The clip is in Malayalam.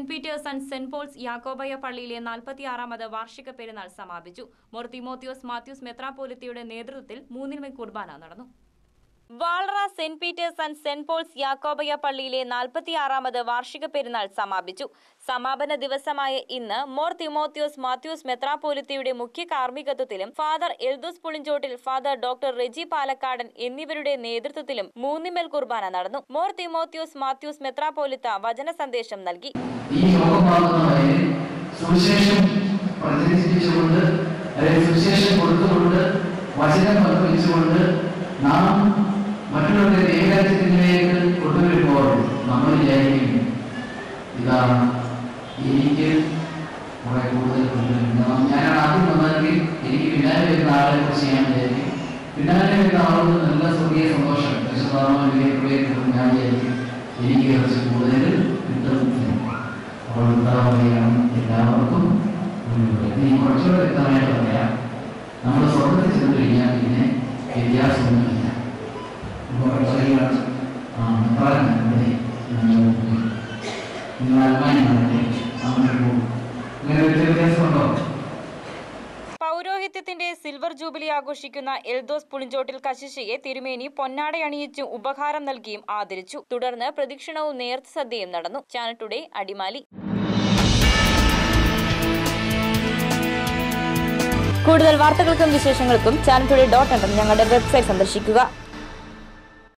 saint Peter's and saint Paul's യാക്കോബയ പള്ളിയിലെ നാൽപ്പത്തിയാറാമത് വാർഷിക പെരുന്നാൾ സമാപിച്ചു മോർ തിമോത്തിയോസ് മാത്യൂസ് മെത്രാപോലിത്തയുടെ നേതൃത്വത്തിൽ മൂന്നിന്മേ കുർബാന നടന്നു വാൾറ saint Peter's and saint Paul's യാക്കോബയ പള്ളിയിലെ നാൽപ്പത്തിയാറാമത് വാർഷിക പെരുന്നാൾ സമാപിച്ചു സമാപന ദിവസമായ ഇന്ന് മോർ തിമോത്തിയോസ് മാത്യൂസ് മെത്രാപോലിത്തയുടെ മുഖ്യ കാർമ്മികത്വത്തിലും father Eldhose Pulinchottil father doctor Reji Palakkadan എന്നിവരുടെ നേതൃത്വത്തിലും മൂന്നിമേൽ കുർബാന നടന്നു മോർ തിമോത്തിയോസ് മാത്യൂസ് മെത്രാപോലിത്ത വചന സന്ദേശം നൽകി ഈ ലോകമാകുന്നവരെ സുവിശേഷം പ്രചരിപ്പിച്ചുകൊണ്ട് അല്ലെങ്കിൽ സുവിശേഷം കൊടുത്തുകൊണ്ട് വചനം പങ്കുവെച്ചുകൊണ്ട് നാം മറ്റുള്ളവരുടെ ദൈവരാജ്യത്തിലേക്ക് കൊണ്ടുവരുമ്പോൾ നമ്മൾ വിചാരിക്കും ഇതാ എനിക്ക് കുറെ കൂടുതൽ കൊണ്ടുവരുന്നു ഞാനാണ് ആദ്യം വന്നതെങ്കിൽ എനിക്ക് പിന്നാലെ വരുന്ന ആളെ കുറിച്ച് ഞാൻ വിചാരിക്കും പിന്നാലെ വരുന്ന ആളുകൾ നല്ല സ്വർഗീയ സന്തോഷം വിശുദ്ധാത്മാവിലേക്ക് ഞാൻ വിചാരിക്കും എനിക്ക് കുറച്ച് കൂടുതൽ കിട്ടും അപ്പോൾ എന്താ പറയുകയാണ് എല്ലാവർക്കും ഒരു- ഇനി കുറച്ചുകൂടെ വ്യക്തമായിട്ട് പറയാം നമ്മൾ സ്വർഗത്തിൽ ചെന്ന് കഴിഞ്ഞാൽ പിന്നെ വ്യത്യാസമൊന്നുമില്ല ഇപ്പോൾ പറയുകയാണ് ആ പറഞ്ഞു ഇവിടെ നിങ്ങൾ അൽമാനാണല്ലേ അങ്ങനെ പോകും അങ്ങനെ ഒരു വ്യത്യാസമുണ്ടോ പൗരോഹിത്യത്തിന്റെ സിൽവർ ജൂബിലി ആഘോഷിക്കുന്ന എൽദോസ് പുളിഞ്ചോട്ടിൽ കശിശയെ തിരുമേനി പൊന്നാടയണിയിച്ചും ഉപഹാരം നൽകിയും ആദരിച്ചു തുടർന്ന് പ്രദക്ഷിണവും നേർച്ച സദ്യയും നടന്നു ചാനൽ ടുഡേ അടിമാലി കൂടുതൽ വാർത്തകൾക്കും വിശേഷങ്ങൾക്കും ചാനൽ ടുഡേ ഡോട്ട് ഞങ്ങളുടെ വെബ്സൈറ്റ് സന്ദർശിക്കുക